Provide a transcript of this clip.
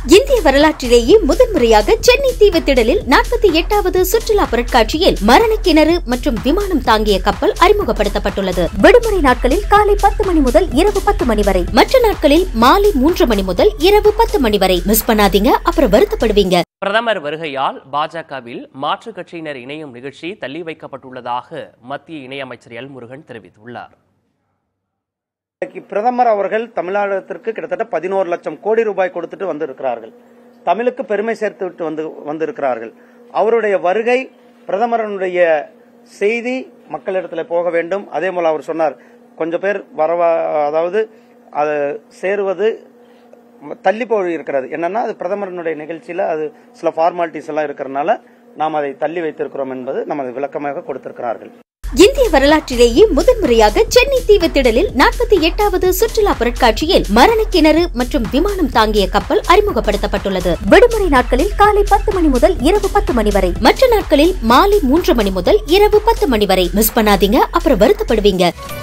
இந்திய வரலாற்றிலேயே முதன்முறையாக சென்னை தீவுத்திடலில் நாற்பத்தி எட்டாவது சுற்றுலா பொருட்காட்சியில் மரண கிணறு மற்றும் விமானம் தாங்கிய கப்பல் அறிமுகப்படுத்தப்பட்டுள்ளது விடுமுறை நாட்களில் காலை பத்து மணி முதல் இரவு பத்து மணி வரை மற்ற நாட்களில் மாலை மூன்று மணி முதல் இரவு பத்து மணி வரை மிஸ் பண்ணாதீங்க அப்புறம் வருத்தப்படுவீங்க பிரதமர் வருகையால் பாஜகவில் மாற்றுக் கட்சியினர் இணையும் நிகழ்ச்சி தள்ளி வைக்கப்பட்டுள்ளதாக மத்திய இணையமைச்சர் எல் முருகன் தெரிவித்துள்ளார் இன்னைக்கு பிரதமர் அவர்கள் தமிழகத்திற்கு கிட்டத்தட்ட பதினோரு லட்சம் கோடி ரூபாய் கொடுத்துட்டு வந்திருக்கிறார்கள் தமிழுக்கு பெருமை சேர்த்து விட்டு வந்து வந்திருக்கிறார்கள் அவருடைய வருகை பிரதமரனுடைய செய்தி மக்களிடத்தில் போக வேண்டும் அதே போல அவர் சொன்னார் கொஞ்சம் பேர் வரவா அதாவது அது சேருவது தள்ளி போய் இருக்கிறது என்னன்னா அது பிரதமரனுடைய நிகழ்ச்சியில அது சில ஃபார்மாலிட்டிஸ் எல்லாம் இருக்கிறதுனால நாம் அதை தள்ளி வைத்திருக்கிறோம் என்பது நமது விளக்கமாக கொடுத்திருக்கிறார்கள் இந்திய வரலாற்றிலேயே முதன்முறையாக சென்னை தீவுத்திடலில் நாற்பத்தி எட்டாவது சுற்றுலா பொருட்காட்சியில் மரண கிணறு மற்றும் விமானம் தாங்கிய கப்பல் அறிமுகப்படுத்தப்பட்டுள்ளது விடுமுறை நாட்களில் காலை பத்து மணி முதல் இரவு பத்து மணி வரை மற்ற நாட்களில் மாலை மூன்று மணி முதல் இரவு பத்து மணி வரை மிஸ் பண்ணாதீங்க அப்புறம் வருத்தப்படுவீங்க